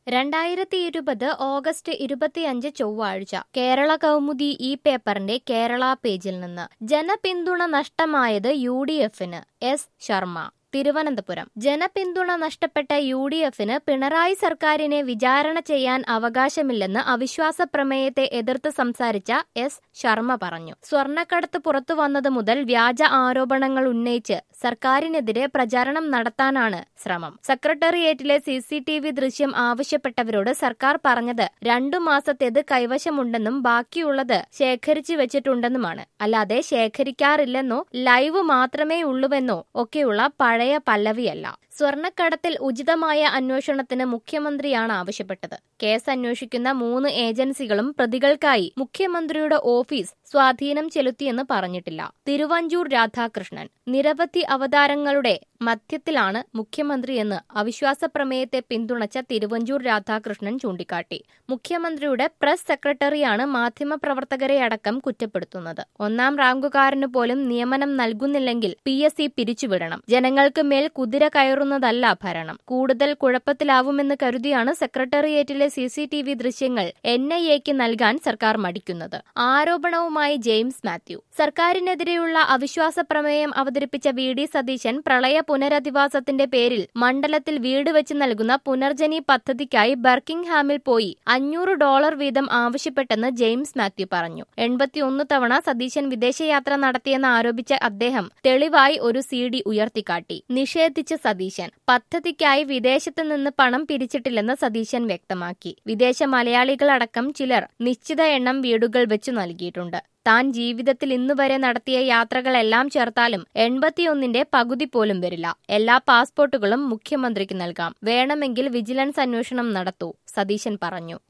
രണ്ടായിരത്തി ഇരുപത് ഓഗസ്റ്റ് ഇരുപത്തിയഞ്ച് ചൊവ്വാഴ്ച കേരള കൗമുദി ഈ പേപ്പറിന്റെ കേരള പേജിൽ നിന്ന് ജനപിന്തുണ നഷ്ടമായത് യു ഡി എഫിന് എസ് ശർമ്മ തിരുവനന്തപുരം ജനപിന്തുണ നഷ്ടപ്പെട്ട യു ഡി എഫിന് പിണറായി സർക്കാരിനെ വിചാരണ ചെയ്യാൻ അവകാശമില്ലെന്ന് അവിശ്വാസ പ്രമേയത്തെ എതിർത്ത് സംസാരിച്ച എസ് ശർമ്മ പറഞ്ഞു സ്വർണ്ണക്കടത്ത് പുറത്തു വന്നത് മുതൽ വ്യാജ ആരോപണങ്ങൾ ഉന്നയിച്ച് സർക്കാരിനെതിരെ പ്രചാരണം നടത്താനാണ് ശ്രമം സെക്രട്ടേറിയറ്റിലെ സി സി ടി വി ദൃശ്യം ആവശ്യപ്പെട്ടവരോട് സർക്കാർ പറഞ്ഞത് രണ്ടു മാസത്തേത് കൈവശമുണ്ടെന്നും ബാക്കിയുള്ളത് ശേഖരിച്ചു വെച്ചിട്ടുണ്ടെന്നുമാണ് അല്ലാതെ ശേഖരിക്കാറില്ലെന്നോ ലൈവ് മാത്രമേ ഉള്ളുവെന്നോ ഒക്കെയുള്ള പഴയ പല്ലവിയല്ല സ്വർണ്ണക്കടത്തിൽ ഉചിതമായ അന്വേഷണത്തിന് മുഖ്യമന്ത്രിയാണ് ആവശ്യപ്പെട്ടത് കേസ് അന്വേഷിക്കുന്ന മൂന്ന് ഏജൻസികളും പ്രതികൾക്കായി മുഖ്യമന്ത്രിയുടെ ഓഫീസ് സ്വാധീനം ചെലുത്തിയെന്ന് പറഞ്ഞിട്ടില്ല തിരുവഞ്ചൂർ രാധാകൃഷ്ണൻ നിരവധി അവതാരങ്ങളുടെ മധ്യത്തിലാണ് മുഖ്യമന്ത്രിയെന്ന് അവിശ്വാസ പ്രമേയത്തെ പിന്തുണച്ച തിരുവഞ്ചൂർ രാധാകൃഷ്ണൻ ചൂണ്ടിക്കാട്ടി മുഖ്യമന്ത്രിയുടെ പ്രസ് സെക്രട്ടറിയാണ് മാധ്യമപ്രവർത്തകരെ അടക്കം കുറ്റപ്പെടുത്തുന്നത് ഒന്നാം റാങ്കുകാരന് പോലും നിയമനം നൽകുന്നില്ലെങ്കിൽ പി എസ് സി പിരിച്ചുവിടണം ജനങ്ങൾക്ക് മേൽ കുതിര കയറുന്നതല്ല ഭരണം കൂടുതൽ കുഴപ്പത്തിലാവുമെന്ന് കരുതിയാണ് സെക്രട്ടേറിയറ്റിലെ സി സി ടി വി ദൃശ്യങ്ങൾ എൻ ഐ എക്ക് നൽകാൻ സർക്കാർ മടിക്കുന്നത് ആരോപണവുമായി ജെയിംസ് മാത്യു സർക്കാരിനെതിരെയുള്ള അവിശ്വാസ പ്രമേയം അവതരിപ്പിച്ച വി ഡി സതീശൻ പ്രളയ പുനരധിവാസത്തിന്റെ പേരിൽ മണ്ഡലത്തിൽ വീട് വെച്ച് നൽകുന്ന പുനർജനി പദ്ധതിക്കായി ബർക്കിംഗ്ഹാമിൽ പോയി അഞ്ഞൂറ് ഡോളർ വീതം ആവശ്യപ്പെട്ടെന്ന് ജെയിംസ് മാത്യു പറഞ്ഞു എൺപത്തിയൊന്ന് തവണ സതീശൻ വിദേശയാത്ര നടത്തിയെന്ന് ആരോപിച്ച അദ്ദേഹം തെളിവായി ഒരു സി ഡി ഉയർത്തിക്കാട്ടി നിഷേധിച്ച സതീശൻ പദ്ധതിക്കായി വിദേശത്ത് നിന്ന് പണം പിരിച്ചിട്ടില്ലെന്ന് സതീശൻ വ്യക്തമാക്കി വിദേശ മലയാളികളടക്കം ചിലർ നിശ്ചിത എണ്ണം വീടുകൾ വെച്ചു നൽകിയിട്ടുണ്ട് താൻ ജീവിതത്തിൽ ഇന്നുവരെ നടത്തിയ യാത്രകളെല്ലാം ചേർത്താലും എൺപത്തിയൊന്നിന്റെ പകുതി പോലും വരില്ല എല്ലാ പാസ്പോർട്ടുകളും മുഖ്യമന്ത്രിക്ക് നൽകാം വേണമെങ്കിൽ വിജിലൻസ് അന്വേഷണം നടത്തൂ സതീശൻ പറഞ്ഞു